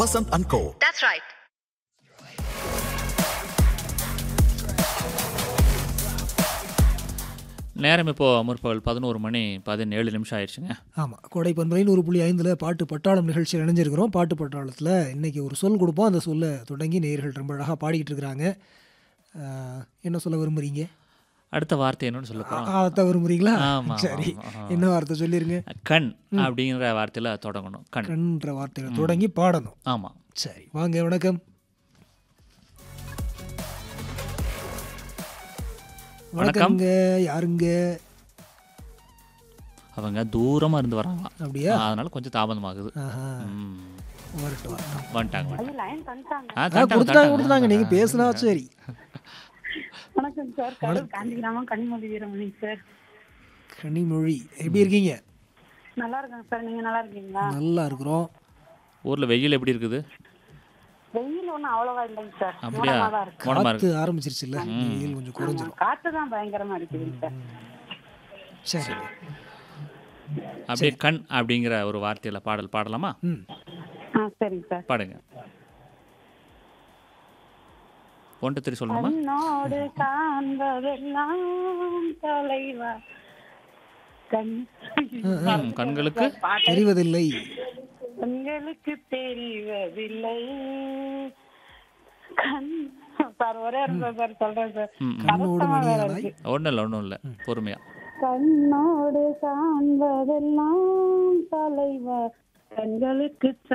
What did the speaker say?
Vasant and Co. That's right. நேரம் இப்போது முற்பகல் பதினோரு மணி பதினேழு நிமிஷம் ஆயிடுச்சுங்க ஆமாம் கோடை பண்பலை நூறு புள்ளி ஐந்தில் பாட்டு பட்டாளம் நிகழ்ச்சியில் இணைஞ்சிருக்கிறோம் பாட்டு பட்டாளத்தில் இன்றைக்கி ஒரு சொல் கொடுப்போம் அந்த சொல்லை தொடங்கி நேயர்கள் ரொம்ப அழகாக பாடிக்கிட்டு இருக்கிறாங்க ஆஹ், என்ன சொல்ல விரும்புகிறீங்க அடுத்த வார்த்தை என்னன்னு சொல்ல போகிறோம் அதான் விரும்புகிறீங்களா ஆமா, சரி ஆமா, ஆமா. என்ன வார்த்தை சொல்லிருங்க கண் அப்படிங்கிற வார்த்தையில் தொடங்கணும் கண் கண்ன்ற வார்த்தையில தொடங்கி பாடணும் ஆமாம் சரி வாங்க வணக்கம் வணக்கம். வணக்கங்க யாருங்க அவங்க தூரமாக இருந்து வராங்களாம் அப்படியா அதனால கொஞ்சம் தாமதமாகுது ஆஹா ம். வரட்டும் வரட்டும் வந்துட்டாங்க வந்துட்டாங்க. ஆ, ஆ தட்டாங்க, கொடுத்தாங்க தட்டாங்க. கொடுத்தாங்க நீங்கள் பேசுனா சரி வணக்கம் சார் கடல் காந்தி கிராமம் கனிமொழி வீரமணி சார் கனிமொழி எப்படி இருக்கீங்க நல்லா இருக்கேன் சார் நீங்க நல்லா இருக்கீங்களா நல்லா இருக்கிறோம் ஊரில் வெயில் எப்படி இருக்குது வெயில் ஒன்றும் அவ்வளவா இல்லைங்க சார் அப்படியா மூலமா தான் இருக்கு மோனமாக காத்து இருக்கு ஆரம்பிச்சிருச்சுல்ல வெயில் கொஞ்சம் குறைஞ்சிரும் காற்று தான் பயங்கரமா அடிக்குதுங்க சார் சரி அப்படியே கண் அப்படிங்கிற ஒரு வார்த்தையில் பாடல் பாடலாமா ம் ஆ சரிங்க சார் பாடுங்க ஒன்று திரி சொல்லணுமா கண்ணோடு காண்பதெல்லாம் தலைவா கண் ம், கண்களுக்கு தெரிவதில்லை கண்களுக்கு தெரிவதில்லை கண் சார் ஒரே ஒரு நிமிஷம் சார் சொல்றேன் சார் ம், ம். கண்ணோடு கஷ்டமா வேற மணியானாய் இருக்கு. ஒன்றும் இல்லை ஒன்றும் இல்லை பொறுமையாக கண்ணோடு காண்பதெல்லாம் தலைவா கண்களுக்கு